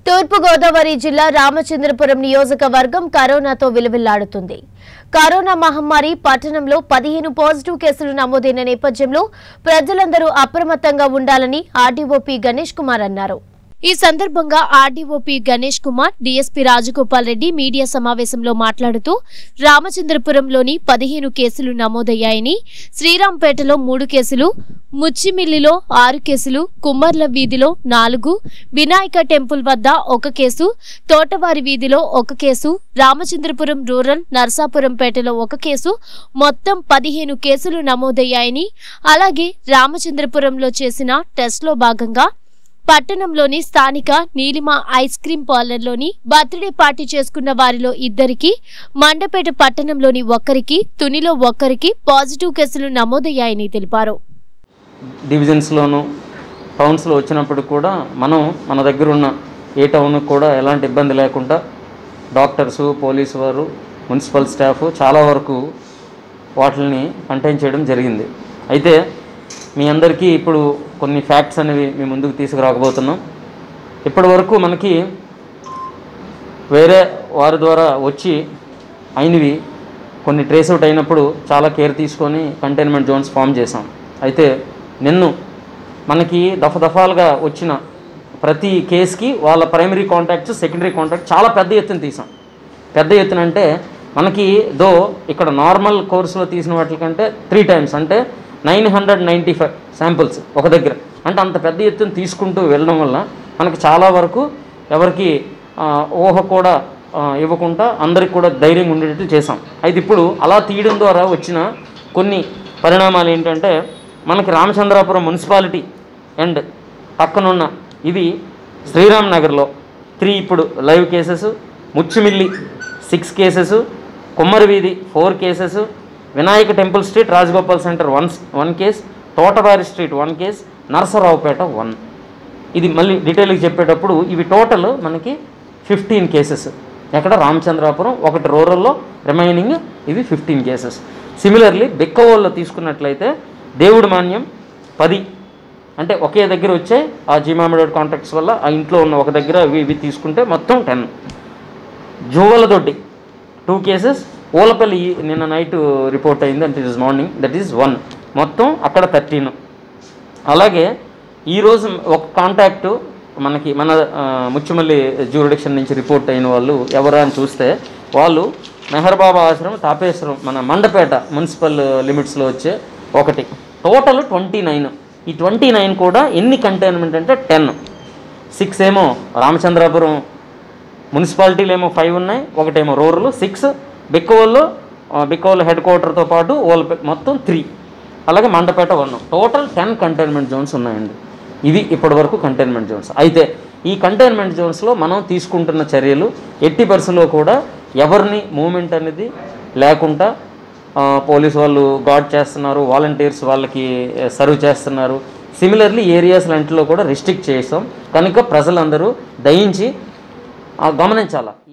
తూర్పుగోదావరి జిల్లా రామచంద్రపురం నియోజకవర్గం కరోనాతో విలువిల్లాడుతుంది కరోనా మహమ్మారి పట్టణంలో పదిహేను పాజిటివ్ కేసులు నమోదైన నేపథ్యంలో ప్రజలందరూ అప్రమత్తంగా ఉండాలని ఆర్డీఓపీ గణేష్ కుమార్ అన్నారు ఈ సందర్భంగా RDO P Ganesh Kumar DSP Rajagopal Reddy media సమావేశంలో మాట్లాడుతూ రామచంద్రపురంలోని పదిహేను కేసులు నమోదయ్యాయని శ్రీరాంపేటలో మూడు కేసులు ముచ్చిమిల్లిలో ఆరు కేసులు కుమ్మర్ల వీధిలో నాలుగు వినాయక టెంపుల్ వద్ద ఒక కేసు తోటవారి వీధిలో ఒక కేసు రామచంద్రపురం రూరల్ నర్సాపురంపేటలో ఒక కేసు మొత్తం పదిహేను కేసులు నమోదయ్యాయని అలాగే రామచంద్రపురంలో చేసిన టెస్ట్లో భాగంగా పట్టణంలోని స్థానిక నీలిమ ఐస్ క్రీం పార్లర్లోని బర్త్డే పార్టీ చేసుకున్న వారిలో ఇద్దరికి మండపేట పట్టణంలోని ఒక్కరికి తునిలో ఒక్కరికి పాజిటివ్ కేసులు నమోదయ్యాయని తెలిపారు డివిజన్స్లోను టౌన్స్లో వచ్చినప్పుడు కూడా మనం మన దగ్గర ఉన్న ఏ టౌన్కి కూడా ఎలాంటి ఇబ్బంది లేకుండా డాక్టర్సు పోలీసు వారు మున్సిపల్ స్టాఫ్ చాలా వరకు వాటిని కంటైన్ చేయడం జరిగింది అయితే మీ అందరికీ ఇప్పుడు కొన్ని ఫ్యాక్ట్స్ అనేవి మీ ముందుకు తీసుకురాకపోతున్నాం ఇప్పటి వరకు మనకి వేరే వారి ద్వారా వచ్చి అయినవి కొన్ని ట్రేస్ అవుట్ అయినప్పుడు చాలా కేర్ తీసుకొని కంటైన్మెంట్ జోన్స్ ఫామ్ చేసాం అయితే నిన్ను మనకి దఫ దఫాలుగా వచ్చిన ప్రతి కేసుకి వాళ్ళ ప్రైమరీ కాంటాక్ట్స్ సెకండరీ కాంటాక్ట్ చాలా పెద్ద ఎత్తున తీసాం పెద్ద ఎత్తున అంటే మనకి దో ఇక్కడ నార్మల్ కోర్సులో తీసిన వాటికంటే త్రీ టైమ్స్ అంటే nine hundred ninety five samples ఒక దగ్గర అంటే అంత పెద్ద ఎత్తున తీసుకుంటూ వెళ్ళడం వల్ల మనకి చాలా వరకు ఎవరికి ఆ, ఊహ కూడా ఆ, ఇవ్వకుండా అందరికి కూడా ధైర్యం ఉండేటట్టు చేసాం అయితే ఇప్పుడు అలా తీయడం ద్వారా వచ్చిన కొన్ని పరిణామాలు ఏంటంటే మనకి రామచంద్రాపురం మున్సిపాలిటీ అండ్ పక్కనున్న ఇది శ్రీరామ్ నగర్లో త్రీ ఇప్పుడు live cases Muchimilli six cases Kummari Veedhi four cases Vinayaka temple street Rajagopal centre one one case Thotavari street one case Narasaraopet one ఇది మళ్ళీ డీటెయిల్గా చెప్పేటప్పుడు ఇవి టోటల్ మనకి ఫిఫ్టీన్ కేసెస్ ఎక్కడ రామచంద్రాపురం ఒకటి రూరల్లో రిమైనింగ్ ఇవి ఫిఫ్టీన్ కేసెస్ సిమిలర్లీ బెక్కవోల్లో తీసుకున్నట్లయితే దేవుడి మాన్యం పది అంటే ఒకే దగ్గర వచ్చే ఆ జీమామిడోడ్ కాంటాక్ట్స్ వల్ల ఆ ఇంట్లో ఉన్న ఒక దగ్గర ఇవి ఇవి తీసుకుంటే మొత్తం ten Juvvaladoddi two cases Olapalli ఈ- నిన్న నైట్ రిపోర్ట్ అయింది అంటే it is morning that is one మొత్తం అక్కడ థర్టీన్ అలాగే ఈరోజు ఒక కాంటాక్ట్ మనకి మన ఆ, ముచ్చుమల్లి జ్యూరిడిక్షన్ నుంచి రిపోర్ట్ అయిన వాళ్ళు ఎవరా అని చూస్తే వాళ్ళు మెహర్బాబా ఆశ్రమం తాపేశ్వరం మన మండపేట మున్సిపల్ లిమిట్స్లో వచ్చే ఒకటి టోటల్ ట్వంటీ నైన్ ఈ ట్వంటీ నైన్ కూడా ఎన్ని కంటైన్మెంట్ అంటే టెన్ సిక్స్ ఏమో రామచంద్రాపురం మున్సిపాలిటీలు ఏమో ఫైవ్ ఉన్నాయి ఒకటేమో రూరల్ సిక్స్ బిక్కవోల్లో బిక్కవోల్ హెడ్ క్వార్టర్తో పాటు ఓల్ మొత్తం త్రీ అలాగే Mandapeta one total ten containment zones ఉన్నాయండి ఇవి ఇప్పటి వరకు కంటైన్మెంట్ జోన్స్ అయితే ఈ కంటైన్మెంట్ జోన్స్లో మనం తీసుకుంటున్న చర్యలు ఎట్టి పరిస్థితుల్లో కూడా ఎవరిని మూమెంట్ అనేది లేకుండా ఆ, పోలీస్ వాళ్ళు గార్డ్ చేస్తున్నారు వాలంటీర్స్ వాళ్ళకి సర్వ్ చేస్తున్నారు సిమిలర్లీ ఏరియాస్ లాంటిలో కూడా రిస్ట్రిక్ట్ చేస్తాం కనుక ప్రజలందరూ దయించి ఆ, గమనించాలా